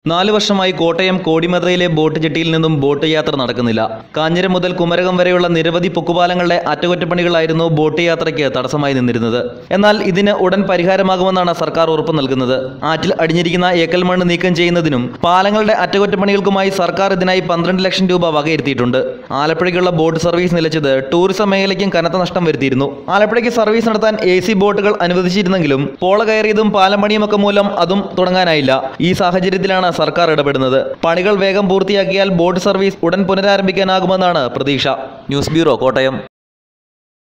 നാല് വർഷമായി കോട്ടയം കോടിമതയിലെ ബോട്ട് ജെട്ടിയിൽ നിന്നും ബോട്ട് യാത്ര നടക്കുന്നില്ല കാഞ്ഞിരം മുതൽ കുമരകം വരെയുള്ള നിരവധി പൊക്കുപാലങ്ങളുടെ അറ്റകുറ്റപ്പണികളായിരുന്നു ബോട്ട് യാത്രയ്ക്ക് തടസ്സമായി നിന്നിരുന്നത് എന്നാൽ ഇതിന് ഉടൻ പരിഹാരമാകുമെന്നാണ് സർക്കാർ ഉറപ്പ് നൽകുന്നത് ആറ്റിൽ അടിഞ്ഞിരിക്കുന്ന ഏക്കൽ മണ്ണ് നീക്കം ചെയ്യുന്നതിനും പാലങ്ങളുടെ അറ്റകുറ്റപ്പണികൾക്കുമായി സർക്കാർ ഇതിനായി പന്ത്രണ്ട് ലക്ഷം രൂപ വകയിരുത്തിയിട്ടുണ്ട് ആലപ്പുഴയ്ക്കുള്ള ബോട്ട് സർവീസ് നിലച്ചത് ടൂറിസം മേഖലയ്ക്കും കനത്ത നഷ്ടം വരുത്തിയിരുന്നു ആലപ്പുഴയ്ക്ക് സർവീസ് നടത്താൻ എ സി ബോട്ടുകൾ അനുവദിച്ചിരുന്നെങ്കിലും പോള കയറിയതും പാലം പണിയുമൊക്കെ മൂലം അതും തുടങ്ങാനായില്ല ഈ സാഹചര്യത്തിലാണ് സർക്കാർ ഇടപെടുന്നത് പണികൾ വേഗം പൂർത്തിയാക്കിയാൽ ബോട്ട് സർവീസ് ഉടൻ പുനരാരംഭിക്കാനാകുമെന്നാണ് പ്രതീക്ഷ ന്യൂസ് ബ്യൂറോ കോട്ടയം